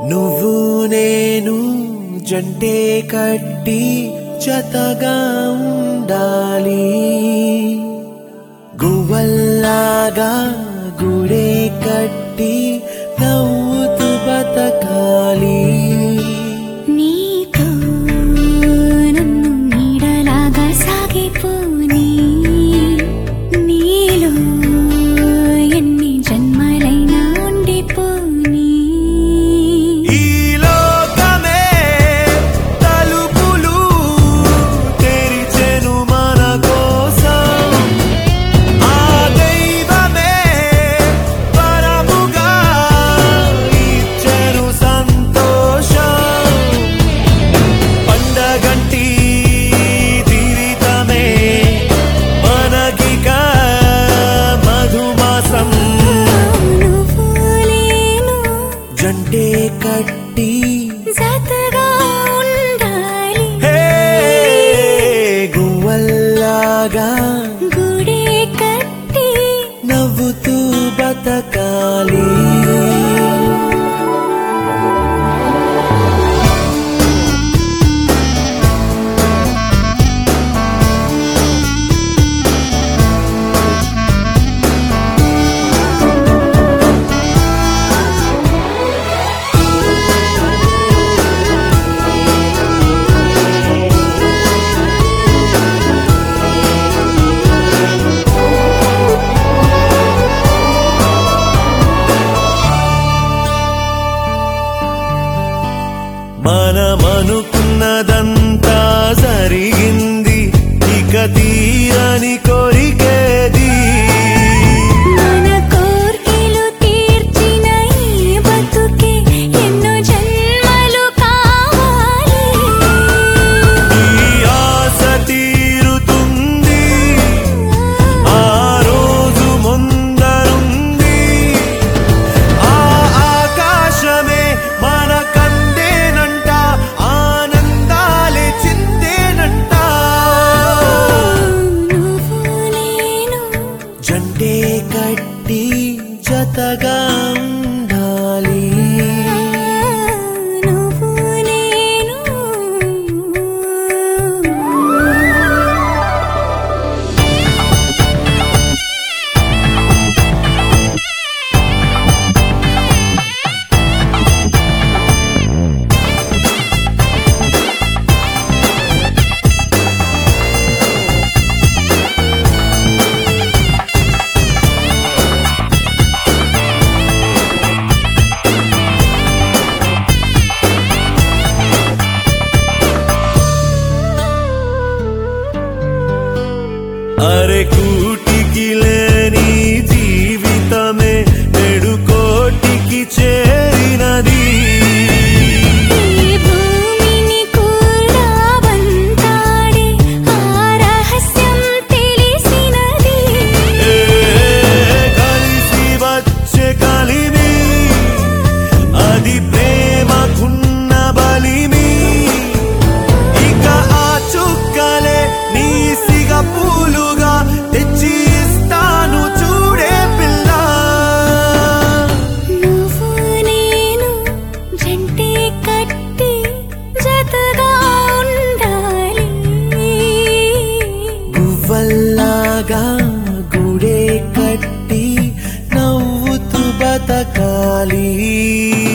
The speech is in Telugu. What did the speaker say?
నువ్వు నేను జంటే కట్టి జతగా ఉండాలి గువ్వల్లాగా గుడే కట్టి నవ్వుతూ బతకాలి నీతో నన్ను నీడలాగా సాగిపోని నీలో ఎన్ని జన్మలైనా ఉండిపోని ఈ లోకమే తలుపులు తెరిచెను మన కోసం ఆ దైవమే పరముగా ఇచ్చెను సంతోషం పండగంటి జీవితమే మనకిక మధుమాసం నువ్వు లేను జంటే కట్టి జతగా ఉండాలి హే గువ్వల్లాగా గుడే కట్టి నవ్వుతూ బతకాలి మనమనుకున్నదంతా జరిగింది ఇక తీరని కోరికేది మన కోర్కెలు తీర్చిన ఈ బతుకే ఎన్నో జన్మలు కావాలి ఈ ఆశ తీరుతుంది ఆ రోజు ముందరుంది ఆ ఆకాశమే మన కందేనంట ఆనందాలే చిందేనంట నువ్వు నేను జంటే కట్టి జతగా ఉండాలి నువ్వు నేను అరే కూటికి లేని జీవితమే నేడు కోటికి చేరినది ఈ భూమిని కూడా వంతాడే ఆ రహస్యం తెలిసినది ఏ కలిసి వచ్చే కలిమి అది ప్రేమకున్న బలిమి ఇక ఆ చుక్కలే నీ సిగ పూలుగా తెచ్చి ఇస్తాను చూడే పిల్ల నువ్వు నేను జంటే కట్టి జతగా ఉండాలి గువ్వల్లాగా గుడే కట్టి నవ్వుతూ బతకాలి